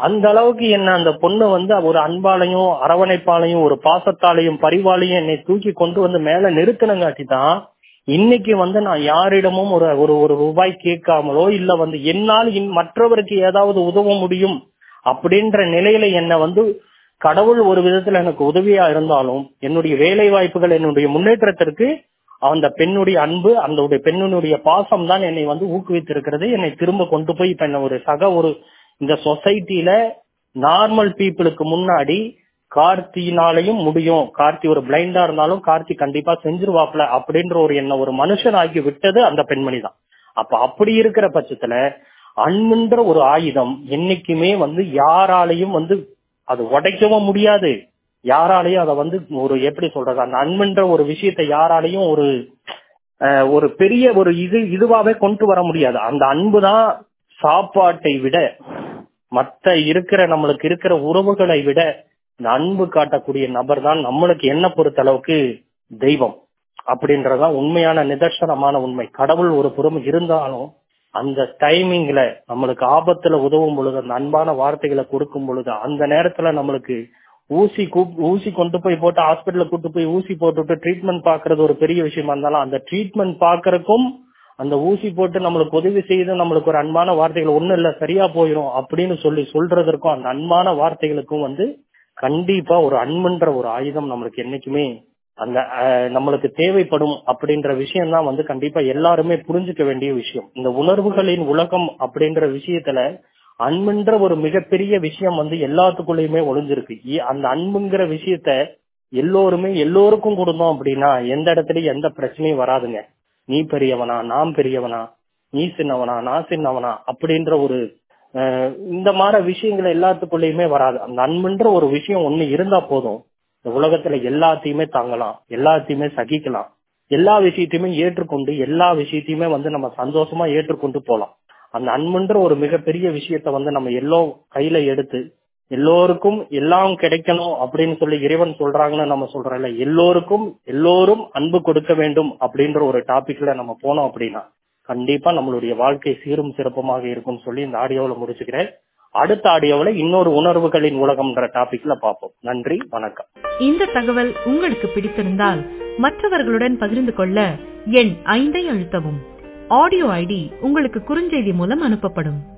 அந்த அளவுக்கு என்ன அந்த பொண்ணு வந்து ஒரு அன்பாலையும் அரவணைப்பாலையும் ஒரு பாசத்தாலையும் பரிவாலையும் என்னை தூக்கி கொண்டு வந்து மேல நிறுத்தினங்காட்டி தான் இன்னைக்கு வந்து நான் யாரிடமும் ஒரு ஒரு ஒரு ரூபாய் கேட்காமலோ இல்ல வந்து என்னால் இன்- மற்றவருக்கு ஏதாவது உதவ முடியும் அப்படின்ற நிலையில என்ன வந்து கடவுள் ஒரு விதத்துல எனக்கு உதவியா இருந்தாலும் என்னுடைய வேலை வாய்ப்புகள் என்னுடைய முன்னேற்றத்திற்கு அந்த பெண்ணுடைய அன்பு அந்த பெண்ணுடைய பாசம் தான் என்னை வந்து ஊக்குவித்திருக்கிறது என்னை திரும்ப கொண்டு போய் இப்ப என்ன ஒரு சக ஒரு இந்த சொசைட்டில நார்மல் பீப்புளுக்கு முன்னாடி கார்த்தினாலையும் முடியும் கார்த்தி ஒரு பிளைண்டா இருந்தாலும் கார்த்தி கண்டிப்பா செஞ்சிருவாப்ல அப்படின்ற ஒரு என்ன ஒரு மனுஷன் ஆகி விட்டது அந்த பெண்மணி தான் அப்ப அப்படி இருக்கிற பட்சத்துல அன்புன்ற ஒரு ஆயுதம் என்னைக்குமே வந்து யாராலையும் வந்து அது உடைக்கவும் முடியாது யாராலையும் அதை வந்து ஒரு எப்படி சொல்றது அந்த அன்புன்ற ஒரு விஷயத்தை யாராலையும் ஒரு அஹ், ஒரு பெரிய ஒரு இது இதுவாவே கொண்டு வர முடியாது அந்த அன்பு தான் சாப்பாட்டை விட மத்த இருக்கிற நம்மளுக்கு இருக்கிற உறவுகளை விட இந்த அன்பு காட்டக்கூடிய நபர் தான் நம்மளுக்கு என்ன பொறுத்த அளவுக்கு தெய்வம் அப்படின்றதுதான் உண்மையான நிதர்சனமான உண்மை கடவுள் ஒரு புறம் இருந்தாலும் அந்த டைமிங்ல நம்மளுக்கு ஆபத்துல உதவும் பொழுது அந்த அன்பான வார்த்தைகளை கொடுக்கும் பொழுது அந்த நேரத்துல நம்மளுக்கு ஊசி கூப் ஊசி கொண்டு போய் போட்டு ஹாஸ்பிட்டல்ல கூட்டு போய் ஊசி போட்டுட்டு ட்ரீட்மெண்ட் பாக்குறது ஒரு பெரிய விஷயமா இருந்தாலும் அந்த ட்ரீட்மெண்ட் பாக்குறதுக்கும் அந்த ஊசி போட்டு நம்மளுக்கு உதவி செய்து நம்மளுக்கு ஒரு அன்பான வார்த்தைகள் ஒண்ணும் இல்ல சரியா போயிடும் அப்படின்னு சொல்லி சொல்றதற்கும் அந்த அன்பான வார்த்தைகளுக்கும் வந்து கண்டிப்பா ஒரு அன்புன்ற ஒரு ஆயுதம் நம்மளுக்கு என்னைக்குமே அந்த அஹ், நம்மளுக்கு தேவைப்படும் அப்படின்ற விஷயம் தான் வந்து கண்டிப்பா எல்லாருமே புரிஞ்சுக்க வேண்டிய விஷயம் இந்த உணர்வுகளின் உலகம் அப்படின்ற விஷயத்துல அன்புன்ற ஒரு மிகப்பெரிய விஷயம் வந்து எல்லாத்துக்குள்ளயுமே ஒளிஞ்சிருக்கு இ- அந்த அன்புங்கிற விஷயத்த எல்லோருமே எல்லோருக்கும் கொடுத்தோம் அப்படின்னா எந்த இடத்துலயும் எந்த பிரச்சனையும் வராதுங்க நீ பெரியவனா நான் பெரியவனா நீ சின்னவனா நான் சின்னவனா அப்படின்ற ஒரு அஹ், இந்த மாதிரி விஷயங்கள் எல்லாத்துக்குள்ளயுமே வராது அந்த அன்புன்ற ஒரு விஷயம் ஒண்ணு இருந்தா போதும் இந்த உலகத்துல எல்லாத்தையுமே தாங்கலாம் எல்லாத்தையுமே சகிக்கலாம் எல்லா விஷயத்தையுமே ஏற்றுக்கொண்டு எல்லா விஷயத்தையுமே வந்து நம்ம சந்தோஷமா ஏற்றுக்கொண்டு போலாம் அந்த அன்புன்ற ஒரு மிகப்பெரிய விஷயத்த வந்து நம்ம எல்லோ கையில எடுத்து எல்லோருக்கும் எல்லாம் கிடைக்கணும் அப்படின்னு சொல்லி இறைவன் சொல்றாங்கன்னு நம்ம சொல்றோம்ல எல்லோருக்கும் எல்லோரும் அன்பு கொடுக்க வேண்டும் அப்படின்ற ஒரு டாபிக்ல நம்ம போனோம் அப்படின்னா கண்டிப்பா நம்மளுடைய வாழ்க்கை சீரும் சிறப்புமாக இருக்கும் சொல்லி இந்த ஆடியோவில் முடிச்சுக்கிறேன் அடுத்த ஆடியோவில் இன்னொரு உணர்வுகளின் உலகம்ன்ற டாபிக்ல பார்ப்போம் நன்றி வணக்கம் இந்த தகவல் உங்களுக்கு பிடித்திருந்தால் மற்றவர்களுடன் பகிர்ந்து கொள்ள எண் ஐந்தை அழுத்தவும் ஆடியோ ஐடி உங்களுக்கு குறுஞ்செய்தி மூலம் அனுப்பப்படும்